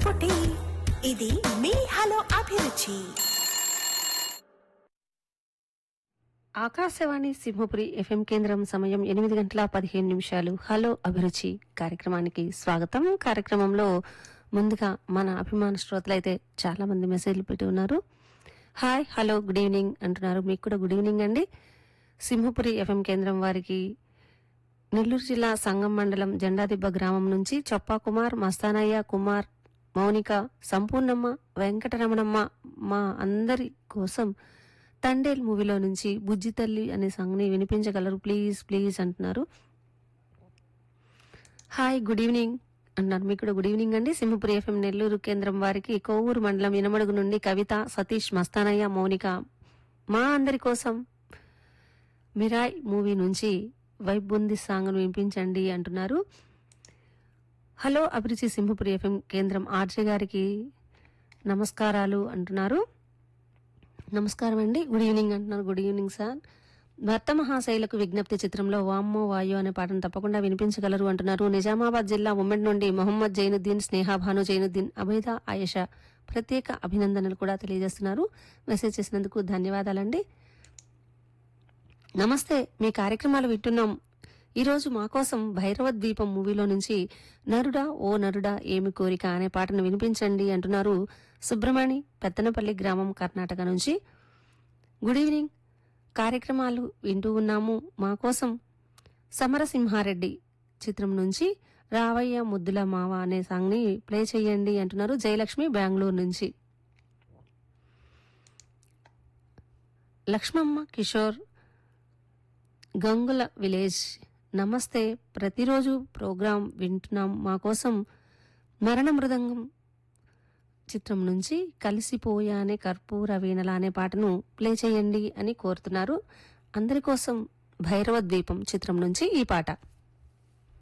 పుట్టి ఇది మీ హలో అభిరుచి ఆకాశవాణి సింహపురి ఎఫ్ఎం కేంద్రం సమయం ఎనిమిది గంటల పదిహేను నిమిషాలు హలో అభిరుచి కార్యక్రమానికి స్వాగతం కార్యక్రమంలో ముందుగా మన అభిమాన శ్రోతలు అయితే చాలా మంది మెసేజ్లు పెట్టి ఉన్నారు హాయ్ హలో గుడ్ ఈవినింగ్ అంటున్నారు మీకు కూడా గుడ్ ఈవినింగ్ అండి సింహపురి ఎఫ్ఎం కేంద్రం వారికి నెల్లూరు జిల్లా సంగం మండలం జెండాదిబ్బ గ్రామం నుంచి చొప్పా కుమార్ మస్తానయ్య కుమార్ మౌనిక సంపూర్ణమ్మ వెంకటరమణమ్మ మా అందరి కోసం తండేల్ మూవీలో నుంచి బుజ్జి తల్లి అనే సాంగ్ని వినిపించగలరు ప్లీజ్ ప్లీజ్ అంటున్నారు హాయ్ గుడ్ ఈవినింగ్ అంటున్నారు మీకు కూడా గుడ్ ఈవినింగ్ అండి సింహపురి ఎఫ్ఎం నెల్లూరు కేంద్రం వారికి కోవూరు మండలం ఇనమడుగు నుండి కవిత సతీష్ మస్తానయ్య మౌనిక మా అందరి కోసం మిరాయ్ మూవీ నుంచి వైబ్ బుంది సాంగ్ను వినిపించండి అంటున్నారు హలో అభిరుచి సింహపురి ఎఫ్ఎం కేంద్రం ఆర్జే గారికి నమస్కారాలు అంటున్నారు నమస్కారం అండి గుడ్ ఈవినింగ్ అంటున్నారు గుడ్ ఈవినింగ్ సార్ భర్త మహాశైలకు విజ్ఞప్తి చిత్రంలో వామ్మో వాయు అనే పాటను తప్పకుండా వినిపించగలరు అంటున్నారు నిజామాబాద్ జిల్లా ఉమ్మెడ్ నుండి మొహమ్మద్ జైనుద్దీన్ స్నేహ భాను జైనుద్దీన్ అభేద ఆయేషా ప్రత్యేక అభినందనలు కూడా తెలియజేస్తున్నారు మెసేజ్ చేసినందుకు ధన్యవాదాలండి నమస్తే మీ కార్యక్రమాలు వింటున్నాం ఈరోజు మా కోసం భైరవ ద్వీపం మూవీలో నుంచి నరుడా ఓ నరుడా ఏమి కోరిక అనే పాటను వినిపించండి అంటున్నారు సుబ్రమణి పెత్తనపల్లి గ్రామం కర్ణాటక నుంచి గుడ్ ఈవినింగ్ కార్యక్రమాలు వింటూ ఉన్నాము మా కోసం సమరసింహారెడ్డి చిత్రం నుంచి రావయ్య ముద్దుల మావ అనే సాంగ్ని ప్లే చేయండి అంటున్నారు జయలక్ష్మి బెంగళూరు నుంచి లక్ష్మమ్మ కిషోర్ గంగుల విలేజ్ నమస్తే ప్రతిరోజు ప్రోగ్రాం వింటున్నాం మా కోసం మరణ మృదంగం చిత్రం నుంచి కలిసిపోయానే కర్పూర వీణల అనే పాటను ప్లే చేయండి అని కోరుతున్నారు అందరి కోసం భైరవ ద్వీపం చిత్రం నుంచి ఈ పాట